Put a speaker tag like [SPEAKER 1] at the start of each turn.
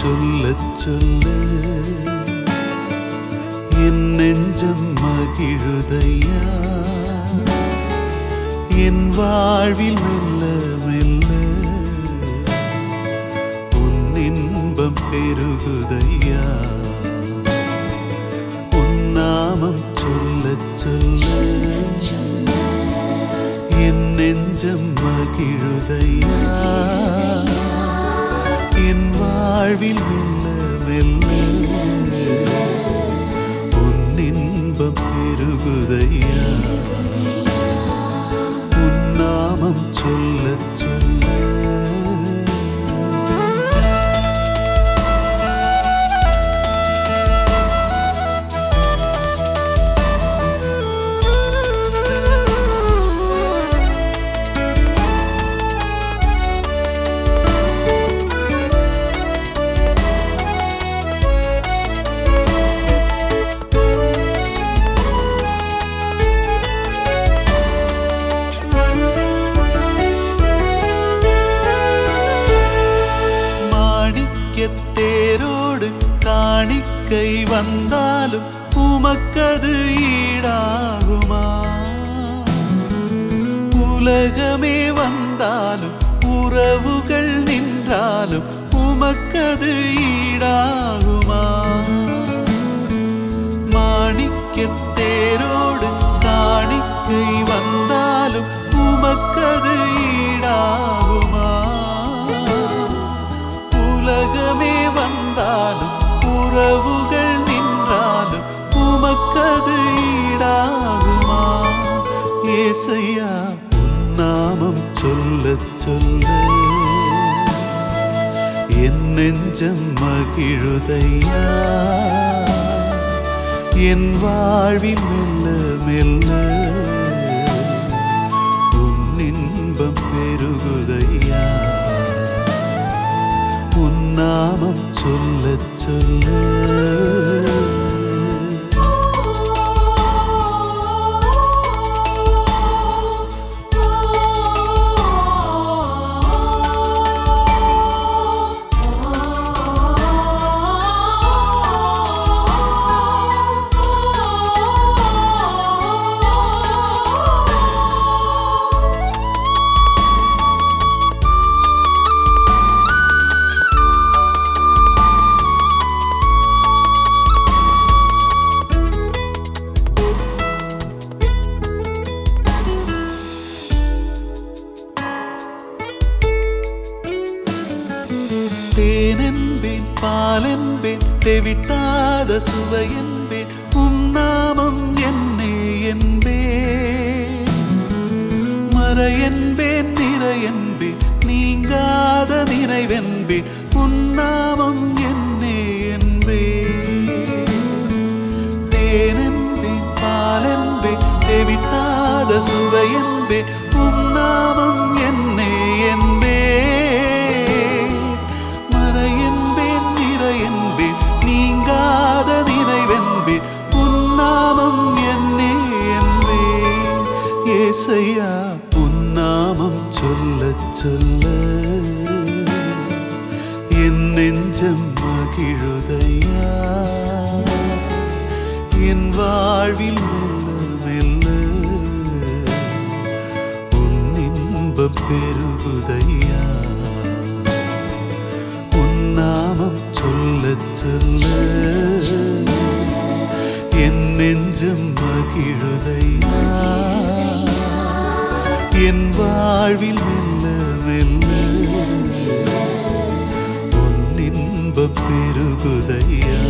[SPEAKER 1] சொல்லச் சொல்ல என் நெஞ்சம் மகிழுதையா என் வாழ்வில் மெல்ல மெல்ல உன் இன்பம் பெருகுதையா உன் நாமம் சொல்லச் சொல்ல என் நெஞ்சம் மகிழுதையா என் வாழ்வில் மெல்ல மெல்ல உன் இன்பம் பெருகுதையா உன் நாமம் சொல்லச் சொல்ல மாணிக்கத்தேரோடு காணிக்கை வந்தாலும் உமக்கது ஈடாகுமா உலகமே வந்தாலும் உறவுகள் நின்றாலும் உமக்கது ஈடாகுமா மாணிக்கத்தேரோடு காணிக்கை வந்தாலும் உமக்கது ஈடாகுமா உலகமே வந்தாலும் உறவுகள் நின்றாலும் உமக்கது ஈடாகுமா ஏசையா உன் நாமம் சொல்லச் சொல்ல என் நெஞ்சம் மகிழுதையா என் வாழ்வில் மெல்ல மெல்ல உன் இன்பம் பெருகுதையா உன் நாமம் சொல்லச் சொல்ல தேனென்பேன் பாலென்பேன் தெவிட்டாத சுவையென்பேன் உம் நாமம் என்னே என்பேன் மறையென்பேன் நிறையென்பேன் நீங்காத நினைவென்பேன் உன் நாமம் என்னே என்பேன் தேனென்பேன் பாலென்பேன் தெவிட்டாத சுவையென்பேன் உம் நாமம் என்னே என்பேன் மறையென்பேன் நிறையென்பேன் நீங்காத நினைவென்பேன் உன் நாமம் என்னே என்பேன் ஏசையா உன் நாமம் சொல்லச் சொல்ல என் நெஞ்சம் மகிழுதையா என் வாழ்வில் மெல்ல மெல்ல உன் இன்பம் பெருகுதையா உன் நாமம் சொல்லச் சொல்ல என் நெஞ்சம் மகிழுதையா என் வாழ்வில் மெல்ல மெல்ல உன் இன்பம் பெருகுதையா